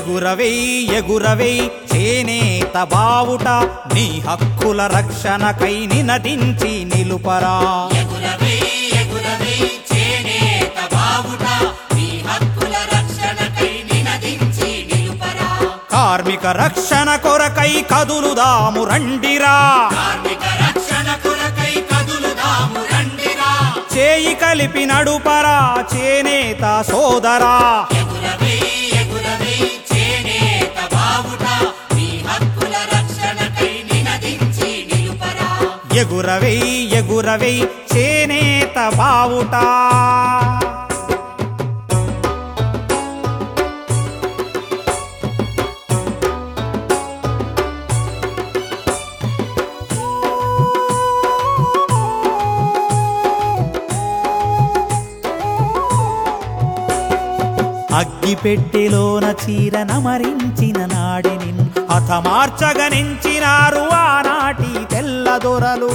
ఎగురవై ఎగురవై చేనేత బావుట నీ హక్కుల రక్షణకై నినదించి నిలుపరా ఎగురవే ఎగురవే చేనేత బావుట నీ హక్కుల రక్షణకై నినదించి నిలుపరా కార్మిక రక్షణ కొరకై కదులుదాము రండిరా కార్మిక రక్షణ కొరకై కదులుదాము రండిరా చేయి కలిపి నడుపరా చేనేత సోదరా ఎగురవే ఎగురవే చేనేత బావుట నీ హక్కుల రక్షణకై నినదించి నిలుపరా ఎగురవై ఎగురవై చేనేత బావుట అగ్గిపెట్టెలోన చీర నమరించిన నాడి నిన్ను హతమార్చగనించినారు ఆనాటి తెల్లదొరలు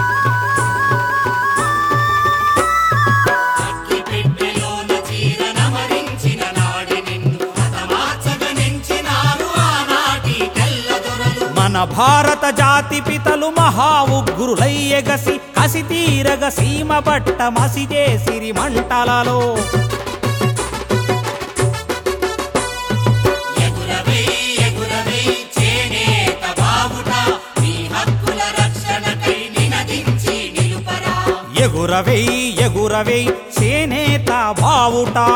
అగ్గి పెట్టెలోన చీర నమరించిన నాడి నిన్ను హతమార్చగనించినారు ఆనాటి తెల్లదొరలు మన భారత జాతి పితలు మహా ఉగ్రులై ఎగసి కసి తీరగ సీమ పట్ట మసిజేసిరి మంటలలో ఎగురవే ఎగురవే చేనేత బావుట నీ హక్కుల రక్షణకై నినదించి నిలుపరా ఎగురవై ఎగురవై చేనేత బావుటా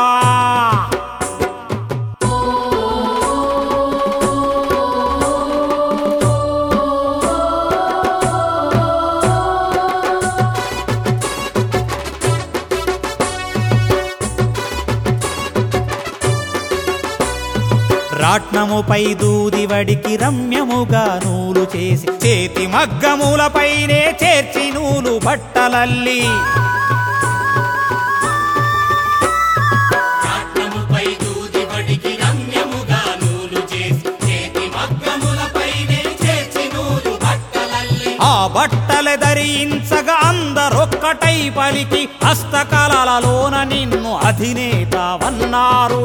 రాట్నముపై దూదివడికి రమ్యముగా నూలు చేసి చేతి మగ్గములపైనే చేర్చి నూలు బట్టలల్లి రాట్నముపై దూది బడికి రమ్యముగా నూలు చేసి చేతి మగ్గములపైనే చేర్చి నూలు బట్టలల్లి ఆ బట్టల ధరించగా అందరొక్కటై పలికి హస్తకళలలోన నిన్ను అధినేతవన్నారు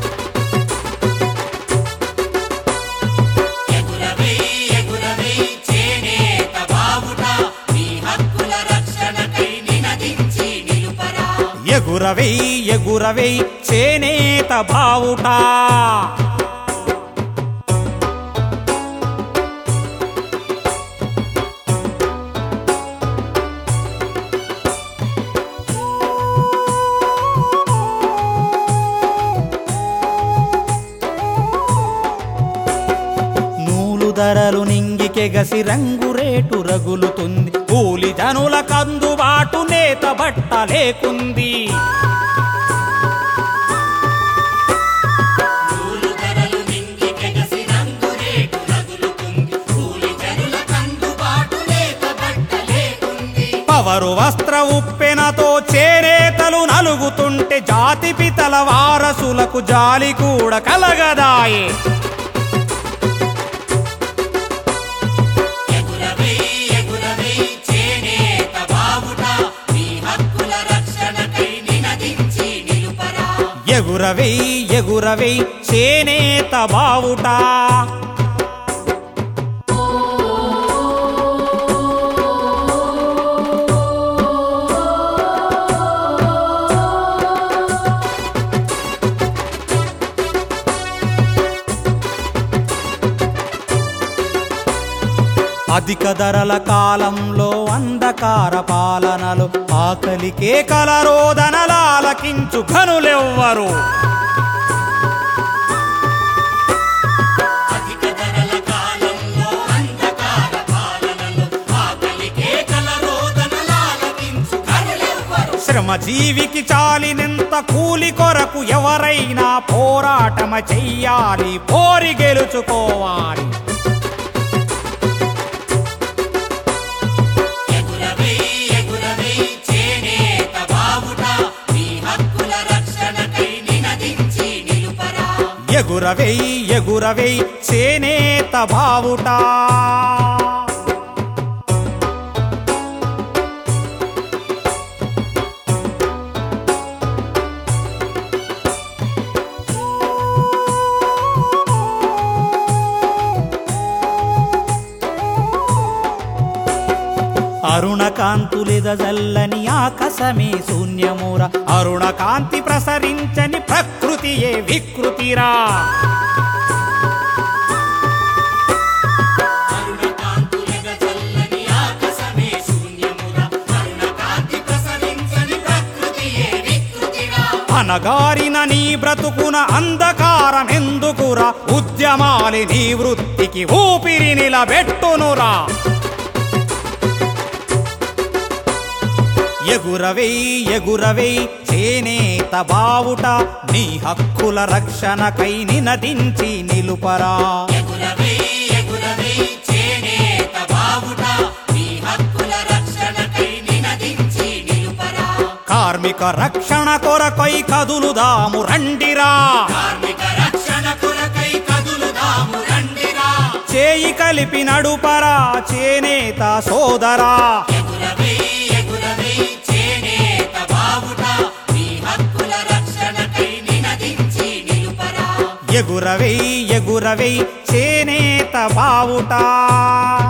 ఎగురవే ఎగురవే చేనేత బావుట నీ హక్కుల రక్షణకై నినదించి నిలుపరా ఎగురవై ఎగురవై చేనేత బావుటా నూలు ధరలు నింగికెగసి రంగు రేటు రగులుతుంది కూలి జనుల కందుబాటు నేత బట్ట లేకుంది నూలు ధరలు నింగి కెగసి రంగు రేటు రగులుతుంది కూలి జనుల కందుబాటు లేక బట్ట లేకుంది పవరు వస్త్ర ఉప్పెనతో చేనేతలు నలుగుతుంటే జాతి పితల వారసులకు జాలి కూడా కలగదాయే ఎగురవే ఎగురవే చేనేత బావుట నీ హక్కుల రక్షణకై నినదించి నిలుపరా ఎగురవై ఎగురవై చేనేత బావుటా అధిక ధరల కాలంలో అంధకార పాలనలు ఆకలికే కలరోదనలాలకించు ఘనులెవ్వరు అధిక ధరల కాలంలో అంధకార పాలనలో ఆకలికే కలరోదనలాలకించు కనులెవ్వరు శ్రమజీవికి చాలినంత కూలి కొరకు ఎవరైనా పోరాటమ చెయ్యాలి పోరి గెలుచుకోవాలి ఎగురవే ఎగురవే చేనేత బావుట నీ హక్కుల రక్షణకై నినదించి నిలుపరా ఎగురవై ఎగురవై చేనేత బావుటా కాంతులెదజల్లని ఆకాశమే శూన్యముర అరుణ కాంతి ప్రసరించని ప్రకృతియే వికృతిరా అరుణకాంతులెగ చల్లని ఆకాశమే శూన్యమురా అరుణకాంతి ప్రసరించని ప్రకృతియే వికృతిరా అనగారిన నీ బ్రతుకున అంధకారమెందుకురా ఉద్యమాలి నీ వృత్తికి ఊపిరి నిలబెట్టునురా ఎగురవై ఎగురవై చేనేత బావుట నీ హక్కుల రక్షణకై నినదించి నిలుపరా ఎగురవే ఎగురవే చేనేత బావుట నీ హక్కుల రక్షణకై నినదించి నిలుపరా కార్మిక రక్షణ కొరకై కదులుదాము రండిరా కార్మిక రక్షణ కొరకై కదులుదాము రండిరా చేయి కలిపి నడుపరా చేనేత సోదరా ఎగురవే ఎగురవే చేనేత బావుట నీ హక్కుల రక్షణకై నినదించి నిలుపరా ఎగురవై ఎగురవై చేనేత బావుటా